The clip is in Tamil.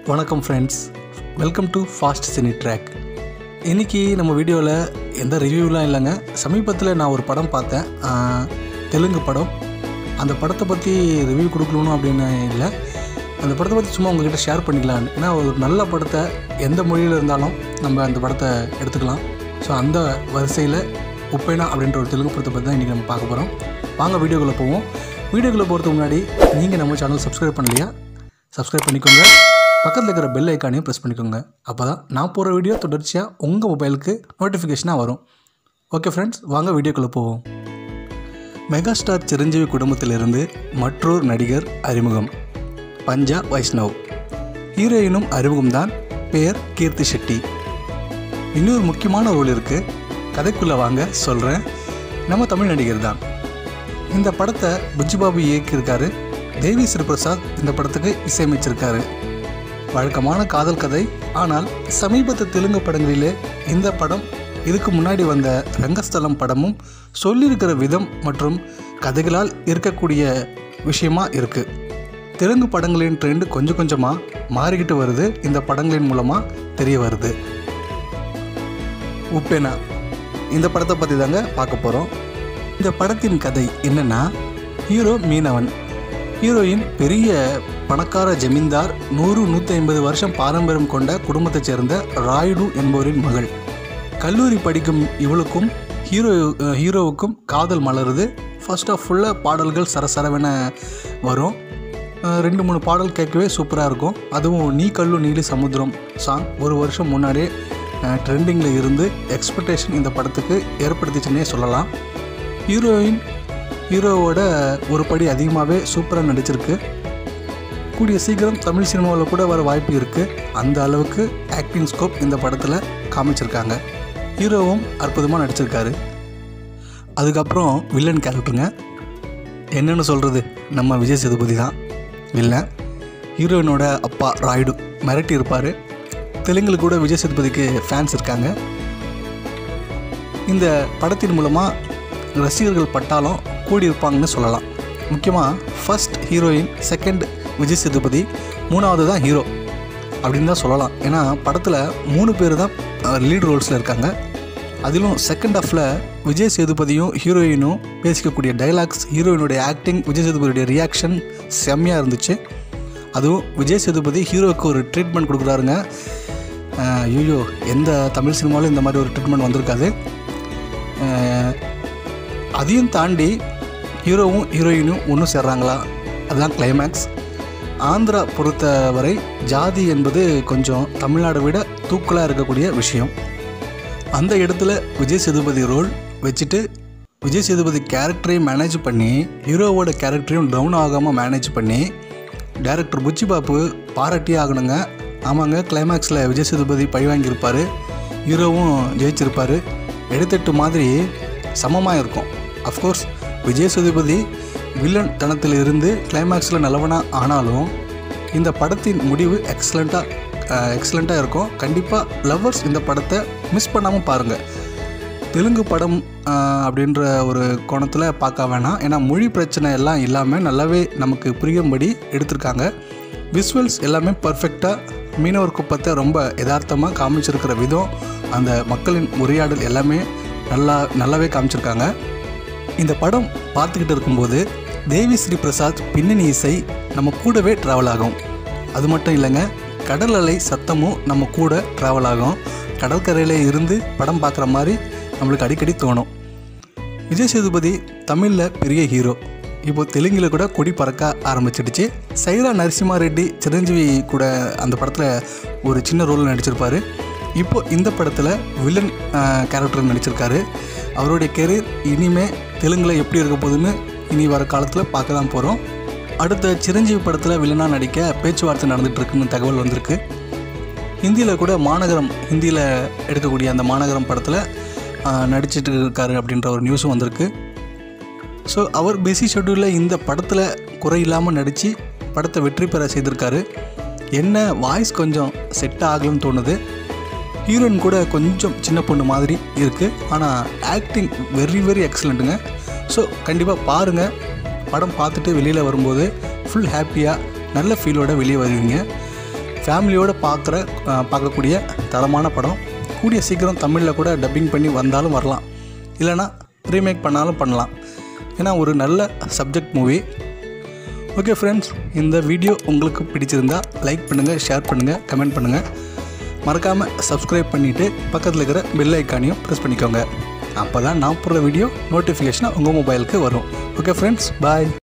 வணக்கம் friends welcome to fast cine track இன்றைக்கி நம்ம வீடியோவில் எந்த ரிவ்யூலாம் இல்லைங்க சமீபத்தில் நான் ஒரு படம் பார்த்தேன் ஆஹ், தெலுங்கு படம் அந்த படத்தை பற்றி ரிவ்யூ கொடுக்கணும் அப்படின்னு இல்லை அந்த படத்தை பற்றி சும்மா உங்ககிட்ட ஷேர் பண்ணிக்கலான்னு ஏன்னா ஒரு நல்ல படத்தை எந்த மொழியில் இருந்தாலும் நம்ம அந்த படத்தை எடுத்துக்கலாம் ஸோ அந்த வரிசையில் உப்பேனா அப்படின்ற ஒரு தெலுங்கு படத்தை பற்றி தான் இன்றைக்கி நம்ம பார்க்க போகிறோம் வாங்க வீடியோக்குள்ளே போவோம் வீடியோக்குள்ளே போகிறதுக்கு முன்னாடி நீங்கள் நம்ம சேனல் சப்ஸ்கிரைப் பண்ணலையா சப்ஸ்கிரைப் பண்ணிக்கோங்க பக்கத்தில் இருக்கிற பெல் ஐக்கானையும் ப்ரெஸ் பண்ணிக்கோங்க அப்போ தான் நான் போகிற வீடியோ தொடர்ச்சியாக உங்கள் மொபைலுக்கு நோட்டிஃபிகேஷனாக வரும் ஓகே ஃப்ரெண்ட்ஸ் வாங்க வீடியோக்குள்ளே போவோம் மெகாஸ்டார் சிரஞ்சீவி குடும்பத்திலிருந்து மற்றொரு நடிகர் அறிமுகம் பஞ்சா வைஷ்ணவ் ஹீரோயினும் அறிமுகம்தான் பெயர் கீர்த்தி ஷெட்டி இன்னொரு முக்கியமான ரோல் இருக்குது கதைக்குள்ளே வாங்க சொல்கிறேன் நம்ம தமிழ் நடிகர் தான் இந்த படத்தை புஜ்ஜிபாபு இயக்கியிருக்காரு தேவி ஸ்ரீபிரசாத் இந்த படத்துக்கு இசையமைச்சிருக்காரு வழக்கமான காதல் கதை ஆனால் சமீபத்து தெலுங்கு படங்களிலே இந்த படம் இதுக்கு முன்னாடி வந்த ரங்கஸ்தலம் படமும் சொல்லியிருக்கிற விதம் மற்றும் கதைகளால் இருக்கக்கூடிய விஷயமா இருக்குது தெலுங்கு படங்களின் ட்ரெண்ட் கொஞ்சம் கொஞ்சமாக மாறிக்கிட்டு வருது இந்த படங்களின் மூலமாக தெரிய வருது உப்பேனா இந்த படத்தை பற்றி தாங்க பார்க்க போகிறோம் இந்த படத்தின் கதை என்னன்னா ஹீரோ மீனவன் ஹீரோயின் பெரிய பணக்கார ஜமீன்தார் நூறு நூற்றி ஐம்பது வருஷம் பாரம்பரியம் கொண்ட குடும்பத்தைச் சேர்ந்த ராயுடு என்பவரின் மகள் கல்லூரி படிக்கும் இவளுக்கும் ஹீரோ அஹ் ஹீரோவுக்கும் காதல் மலருது ஃபர்ஸ்ட் ஆஃப் ஃபுல்லாக பாடல்கள் சரசரவென வரும் அஹ் ரெண்டு மூணு பாடல் கேட்கவே சூப்பராக இருக்கும் அதுவும் நீ கல்லு நீலி சமுத்திரம் சாங் ஒரு வருஷம் முன்னாடியே ட்ரெண்டிங்கில் இருந்து எக்ஸ்பெக்டேஷன் இந்த படத்துக்கு ஏற்படுத்திச்சுன்னே சொல்லலாம் ஹீரோயின் ஹீரோவோட ஒரு படி அதிகமாகவே சூப்பராக நடிச்சிருக்கு கூடிய சீக்கிரம் தமிழ் சினிமாவில் கூட வர வாய்ப்பு இருக்குது அந்த அளவுக்கு ஆக்டிங் ஸ்கோப் இந்த படத்தில் காமிச்சிருக்காங்க ஹீரோவும் அற்புதமாக நடிச்சிருக்காரு அதுக்கப்புறம் வில்லன் கேரக்டருங்க என்னன்னு சொல்கிறது நம்ம விஜய் சேதுபதி தான் வில்லன் ஹீரோயினோட அப்பா ராயுடு மிரட்டி இருப்பார் தெலுங்குல கூட விஜய் சேதுபதிக்கு ஃபேன்ஸ் இருக்காங்க இந்த படத்தின் மூலமாக ரசிகர்கள் பட்டாலும் கூடியிருப்பாங்கன்னு சொல்லலாம் முக்கியமாக first heroine second Vijay Sethupathi மூணாவது தான் ஹீரோ அப்படின்னு தான் சொல்லலாம் ஏன்னா படத்தில் மூணு பேர் தான் லீட் ரோல்ஸில் இருக்காங்க அதிலும் செகண்ட் ஹாஃபில் விஜய் சேதுபதியும் ஹீரோயினும் பேசிக்கக்கூடிய டைலாக்ஸ் ஹீரோயினுடைய ஆக்டிங் விஜய் சேதுபதியுடைய ரியாக்ஷன் செம்மையாக இருந்துச்சு அதுவும் விஜய் சேதுபதி ஹீரோவுக்கு ஒரு ட்ரீட்மெண்ட் கொடுக்குறாருங்க ஐயோ எந்த தமிழ் சினிமாவிலும் இந்த மாதிரி ஒரு ட்ரீட்மெண்ட் வந்திருக்காது அஹ், அதையும் தாண்டி ஹீரோவும் ஹீரோயினும் ஒன்று சேர்றாங்களா அதுதான் கிளைமேக்ஸ் ஆந்திரா பொறுத்தவரை ஜாதி என்பது கொஞ்சம் தமிழ்நாடை விட தூக்கலாக இருக்கக்கூடிய விஷயம் அந்த இடத்துல விஜய் சேதுபதி ரோல் வச்சுட்டு விஜய் சேதுபதி கேரக்டரையும் மேனேஜ் பண்ணி ஹீரோவோட கேரக்டரையும் டவுன் ஆகாமல் மேனேஜ் பண்ணி டைரக்டர் புச்சி பாப்பு பாராட்டியே ஆகணுங்க ஆமாங்க கிளைமேக்ஸில் விஜய் சேதுபதி பழி வாங்கியிருப்பார் ஹீரோவும் ஜெயிச்சிருப்பார் எடுத்தட்டு மாதிரி சமமாக இருக்கும் அஃப்கோர்ஸ் விஜய் சேதுபதி வில்லன் தனத்தில் இருந்து கிளைமேக்ஸில் நல்லவனா ஆனாலும் இந்த படத்தின் முடிவு எக்ஸலண்ட்டாக எக்ஸலண்ட்டாக இருக்கும் கண்டிப்பாக லவ்வர்ஸ் இந்த படத்தை மிஸ் பண்ணாமல் பாருங்கள் தெலுங்கு படம் ஆஹ், அப்படின்ற ஒரு கோணத்தில் பார்க்க வேணாம் ஏன்னா மொழி பிரச்சனை எல்லாம் இல்லாமல் நல்லாவே நமக்கு புரியும்படி எடுத்திருக்காங்க விஷுவல்ஸ் எல்லாமே பர்ஃபெக்டாக மீனவர் குப்பத்தை ரொம்ப யதார்த்தமாக காமிச்சிருக்கிற விதம் அந்த மக்களின் உரையாடல் எல்லாமே நல்லா நல்லாவே காமிச்சிருக்காங்க இந்த படம் பார்த்துக்கிட்டு இருக்கும்போது தேவி ஸ்ரீ பிரசாத் பின்னணி இசை நம்ம கூடவே ட்ராவல் ஆகும் அது மட்டும் இல்லைங்க கடல் அலை சத்தமும் நம்ம கூட ட்ராவல் ஆகும் கடற்கரையில் இருந்து படம் பார்க்குற மாதிரி நம்மளுக்கு அடிக்கடி தோணும் விஜய் சேதுபதி தமிழில் பெரிய ஹீரோ இப்போ தெலுங்கில் கூட கொடி பறக்க ஆரம்பிச்சிடுச்சு சைரா நரசிம்மா ரெட்டி சிரஞ்சீவி கூட அந்த படத்தில் ஒரு சின்ன ரோல் நடிச்சிருப்பாரு இப்போ இந்த படத்தில் வில்லன் கேரக்டர் நடிச்சிருக்காரு அவருடைய கெரியர் இனிமே தெலுங்கில் எப்படி இருக்க போகுதுன்னு இனி வர காலத்தில் பார்க்க தான் போகிறோம் அடுத்த சிரஞ்சீவி படத்தில் வில்லனாக நடிக்க பேச்சுவார்த்தை நடந்துட்டு இருக்குன்னு தகவல் வந்திருக்கு ஹிந்தியில் கூட மாநகரம் ஹிந்தியில் எடுக்கக்கூடிய அந்த மாநகரம் படத்தில் நடிச்சிட்டு இருக்காரு அப்படின்ற ஒரு நியூஸும் வந்திருக்கு ஸோ அவர் பிஸி ஷெட்யூலில் இந்த படத்தில் குறை இல்லாமல் நடித்து படத்தை வெற்றி பெற செய்திருக்காரு என்ன வாய்ஸ் கொஞ்சம் செட் ஆகலன்னு தோணுது ஹீரோயின் கூட கொஞ்சம் சின்ன பொண்ணு மாதிரி இருக்குது ஆனால் ஆக்டிங் வெரி வெரி எக்ஸலண்ட்டுங்க ஸோ கண்டிப்பாக பாருங்கள் படம் பார்த்துட்டு வெளியில் வரும்போது ஃபுல் ஹாப்பியாக நல்ல ஃபீலோட வெளியே வருவீங்க ஃபேமிலியோடு பார்க்குற அஹ், பார்க்கக்கூடிய தரமான படம் கூடிய சீக்கிரம் தமிழில் கூட டப்பிங் பண்ணி வந்தாலும் வரலாம் இல்லைனா ரீமேக் பண்ணாலும் பண்ணலாம் ஏன்னா ஒரு நல்ல சப்ஜெக்ட் மூவி ஓகே ஃப்ரெண்ட்ஸ் இந்த வீடியோ உங்களுக்கு பிடிச்சிருந்தா லைக் பண்ணுங்கள் ஷேர் பண்ணுங்கள் கமெண்ட் பண்ணுங்கள் மறக்காமல் சப்ஸ்கிரைப் பண்ணிவிட்டு பக்கத்தில் இருக்கிற பெல் ஐக்கானையும் ப்ரெஸ் பண்ணிக்கோங்க அப்போ தான் நான் போடுற வீடியோ நோட்டிஃபிகேஷனாக உங்கள் மொபைலுக்கு வரும் ஓகே ஃப்ரெண்ட்ஸ் பாய்